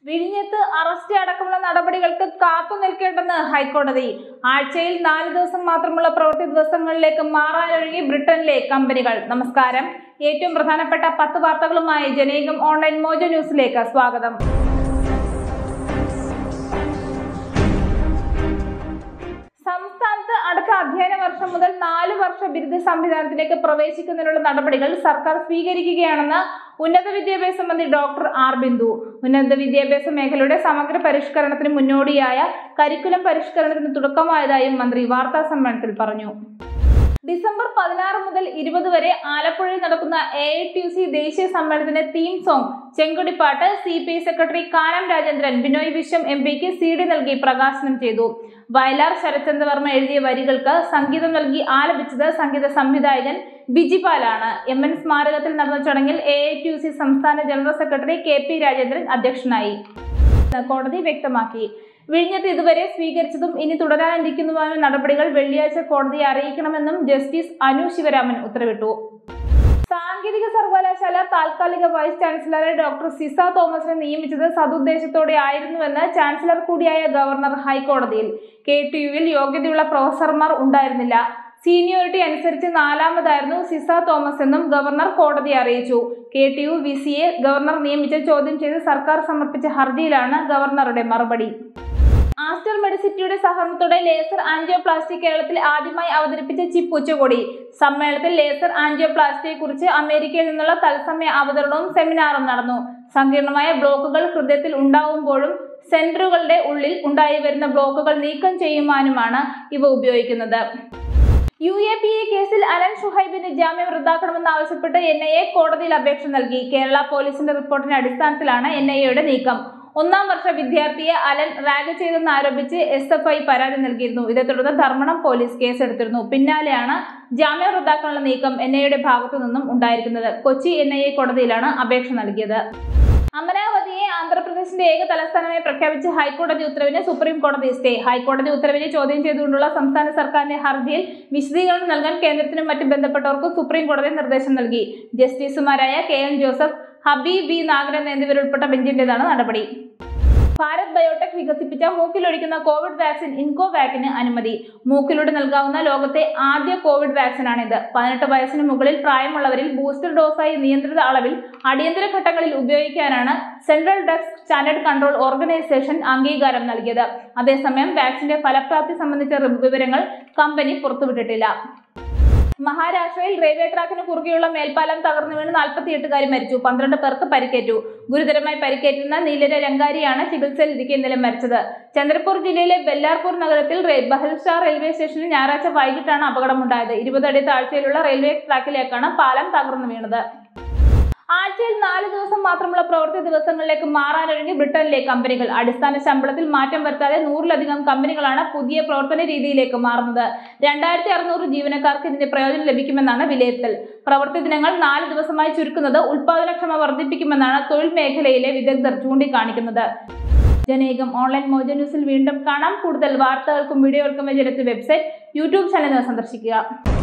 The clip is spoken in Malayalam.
വിഴിഞ്ഞത്ത് അറസ്റ്റ് അടക്കമുള്ള നടപടികൾക്ക് കാത്തു നിൽക്കേണ്ടെന്ന് ഹൈക്കോടതി ആഴ്ചയിൽ നാല് ദിവസം മാത്രമുള്ള പ്രവൃത്തി ദിവസങ്ങളിലേക്ക് മാറാനൊരുങ്ങി ബ്രിട്ടനിലെ കമ്പനികൾ നമസ്കാരം ഏറ്റവും പ്രധാനപ്പെട്ട പത്ത് വാർത്തകളുമായി ജനേകം ഓൺലൈൻ മോജോ ന്യൂസിലേക്ക് സ്വാഗതം സംസ്ഥാനത്ത് അടുത്ത അധ്യയന വർഷം മുതൽ നാല് വർഷ ബിരുദ സംവിധാനത്തിലേക്ക് പ്രവേശിക്കുന്നതിനുള്ള നടപടികൾ സർക്കാർ സ്വീകരിക്കുകയാണെന്ന് ഉന്നത വിദ്യാഭ്യാസ മന്ത്രി ഡോക്ടർ ആർ ബിന്ദു ഉന്നത വിദ്യാഭ്യാസ മേഖലയുടെ സമഗ്ര പരിഷ്കരണത്തിന് മുന്നോടിയായ കരിക്കുലം പരിഷ്കരണത്തിന് തുടക്കമായതായും മന്ത്രി വാർത്താ സമ്മേളനത്തിൽ പറഞ്ഞു ഡിസംബർ പതിനാറ് മുതൽ ഇരുപത് വരെ ആലപ്പുഴയിൽ നടക്കുന്ന എ ഐ ടി സി ദേശീയ സമ്മേളനത്തിന്റെ തീം സോങ് ചെങ്കൊടിപ്പാട്ട് C P I secretary Kanam Rajendran Binoy Viswam M പിക്ക് സി ഡി നൽകി പ്രകാശനം ചെയ്തു വയലാർ ശരത്ചന്ദ്ര വർമ്മ എഴുതിയ വരികൾക്ക് സംഗീതം നൽകി ആലപിച്ചത് സംഗീത സംവിധായകൻ ബിജിപാലാണ് എം എൻ സ്മാരകത്തിൽ നടന്ന ചടങ്ങിൽ എ ഐ ടി സി സംസ്ഥാന general secretary K P Rajendran അധ്യക്ഷനായി കോടതി വ്യക്തമാക്കി വിഴിഞ്ഞത്ത് ഇതുവരെ സ്വീകരിച്ചതും ഇനി തുടരാനിരിക്കുന്നതുമായ നടപടികൾ വെള്ളിയാഴ്ച കോടതിയെ അറിയിക്കണമെന്നും ജസ്റ്റിസ് അനു ശിവരാമൻ ഉത്തരവിട്ടു സാങ്കേതിക സർവകലാശാല താൽക്കാലിക വൈസ് ചാൻസലറെ ഡോക്ടർ സിസ തോമസിനെ നിയമിച്ചത് സതുദ്ദേശത്തോടെ ആയിരുന്നുവെന്ന് ചാൻസലർ കൂടിയായ ഗവർണർ ഹൈക്കോടതിയിൽ കെ ടി യുവിൽ യോഗ്യതയുള്ള പ്രൊഫസർമാർ ഉണ്ടായിരുന്നില്ല സീനിയോറിറ്റി അനുസരിച്ച് നാലാമതായിരുന്നു സിസ തോമസ് എന്നും ഗവർണർ കോടതിയെ അറിയിച്ചു കെ ടി യു വി സിയെ ഗവർണർ നിയമിച്ച ചോദ്യം ചെയ്ത് സർക്കാർ സമർപ്പിച്ച ഹർജിയിലാണ് ഗവർണറുടെ മറുപടി ആസ്റ്റർ മെഡിസിറ്റിയുടെ സഹകരണത്തോടെ ലേസർ ആൻജിയോപ്ലാസ്റ്റി കേരളത്തിൽ ആദ്യമായി അവതരിപ്പിച്ച ചിപ്പ് ഉച്ചകോടി സമ്മേളനത്തിൽ ലേസർ ആൻജിയോപ്ലാസ്റ്റിയെ കുറിച്ച് അമേരിക്കയിൽ നിന്നുള്ള തത്സമയ അവതരണവും സെമിനാറും നടന്നു സങ്കീർണമായ ബ്ലോക്കുകൾ ഹൃദയത്തിൽ ഉണ്ടാവുമ്പോഴും സെന്ററുകളുടെ ഉള്ളിൽ ഉണ്ടായി വരുന്ന ബ്ലോക്കുകൾ നീക്കം ചെയ്യുവാനുമാണ് ഇവ ഉപയോഗിക്കുന്നത് യു എ പി എ കേസിൽ അലൻ ഷുഹൈബിന്റെ ജാമ്യം റദ്ദാക്കണമെന്നാവശ്യപ്പെട്ട് എൻ ഐ എ കോടതിയിൽ അപേക്ഷ നൽകി കേരള പോലീസിന്റെ റിപ്പോർട്ടിന്റെ അടിസ്ഥാനത്തിലാണ് എൻ ഐ എയുടെ നീക്കം ഒന്നാം വർഷ വിദ്യാർത്ഥിയെ അലൻ റാഗ് ചെയ്തെന്ന് ആരോപിച്ച് എസ് എഫ് ഐ പരാതി നൽകിയിരുന്നു ഇതേ തുടർന്ന് ധർമ്മടം പോലീസ് കേസെടുത്തിരുന്നു പിന്നാലെയാണ് ജാമ്യം റദ്ദാക്കാനുള്ള നീക്കം എൻ ഐയുടെ ഭാഗത്തു നിന്നും ഉണ്ടായിരിക്കുന്നത് കൊച്ചി എൻ ഐ എ കോടതിയിലാണ് അപേക്ഷ നൽകിയത് അമരാവതിയെ ആന്ധ്രാപ്രദേശിന്റെ ഏക തലസ്ഥാനമായി പ്രഖ്യാപിച്ച ഹൈക്കോടതി ഉത്തരവിന് സുപ്രീം കോടതി സ്റ്റേ ഹൈക്കോടതി ഉത്തരവിനെ ചോദ്യം ചെയ്തുകൊണ്ടുള്ള സംസ്ഥാന സർക്കാരിന്റെ ഹർജിയിൽ വിശദീകരണം നൽകാൻ കേന്ദ്രത്തിനും മറ്റ് ബന്ധപ്പെട്ടവർക്കും സുപ്രീം കോടതി നിർദ്ദേശം നൽകി ജസ്റ്റിസുമാരായ K N Joseph Habeeb B Nagaran എന്നിവരുൾപ്പെട്ട ബെഞ്ചിന്റേതാണ് നടപടി ഭാരത് ബയോടെക് വികസിപ്പിച്ച മൂക്കിലൊഴിക്കുന്ന കോവിഡ് വാക്സിൻ ഇൻകോവാക്കിന് അനുമതി മൂക്കിലൂടെ നൽകാവുന്ന ലോകത്തെ ആദ്യ കോവിഡ് വാക്സിനാണിത് പതിനെട്ട് വയസ്സിന് മുകളിൽ പ്രായമുള്ളവരിൽ ബൂസ്റ്റർ ഡോസായി നിയന്ത്രിത അളവിൽ അടിയന്തര ഘട്ടങ്ങളിൽ ഉപയോഗിക്കാനാണ് central drugs standard control organisation അംഗീകാരം നൽകിയത് അതേസമയം വാക്സിന്റെ ഫലപ്രാപ്തി സംബന്ധിച്ച വിവരങ്ങൾ കമ്പനി പുറത്തുവിട്ടിട്ടില്ല മഹാരാഷ്ട്രയിൽ റെയിൽവേ ട്രാക്കിന് കുറുകെയുള്ള മേൽപ്പാലം തകർന്നു വീണ് നാൽപ്പത്തിയെട്ടുകാരി മരിച്ചു പന്ത്രണ്ട് പേർക്ക് പരിക്കേറ്റു ഗുരുതരമായി പരിക്കേറ്റുന്ന നീലര രംഗാരിയാണ് ചികിത്സയിൽ ഇരിക്കെ ഇന്നലെ മരിച്ചത് ചന്ദ്രപൂർ ജില്ലയിലെ ബെല്ലാർപൂർ നഗരത്തിൽ ബഹൽഷാ റെയിൽവേ സ്റ്റേഷനിൽ ഞായറാഴ്ച വൈകിട്ടാണ് അപകടമുണ്ടായത് ഇരുപതടി താഴ്ചയിലുള്ള റെയിൽവേ ട്രാക്കിലേക്കാണ് പാലം തകർന്നു വീണത് ആഴ്ചയിൽ നാല് ദിവസം മാത്രമുള്ള പ്രവൃത്തി ദിവസങ്ങളിലേക്ക് മാറാനൊരുങ്ങി ബ്രിട്ടനിലെ കമ്പനികൾ അടിസ്ഥാന ശമ്പളത്തിൽ മാറ്റം വരുത്താതെ നൂറിലധികം കമ്പനികളാണ് പുതിയ പ്രവർത്തന രീതിയിലേക്ക് മാറുന്നത് രണ്ടായിരത്തി അറുന്നൂറ് ജീവനക്കാർക്ക് ഇതിന്റെ പ്രയോജനം ലഭിക്കുമെന്നാണ് വിലയിരുത്തൽ പ്രവൃത്തി ദിനങ്ങൾ നാല് ദിവസമായി ചുരുക്കുന്നത് ഉൽപാദനക്ഷമ വർദ്ധിപ്പിക്കുമെന്നാണ് തൊഴിൽ മേഖലയിലെ വിദഗ്ധർ ചൂണ്ടിക്കാണിക്കുന്നത് ജനേകം ഓൺലൈൻ മോജോ ന്യൂസിൽ വീണ്ടും കാണാം കൂടുതൽ വാർത്തകൾക്കും വീഡിയോകൾക്കും ജനത്ത് വെബ്സൈറ്റ് യൂട്യൂബ് ചാനൽ സന്ദർശിക്കുക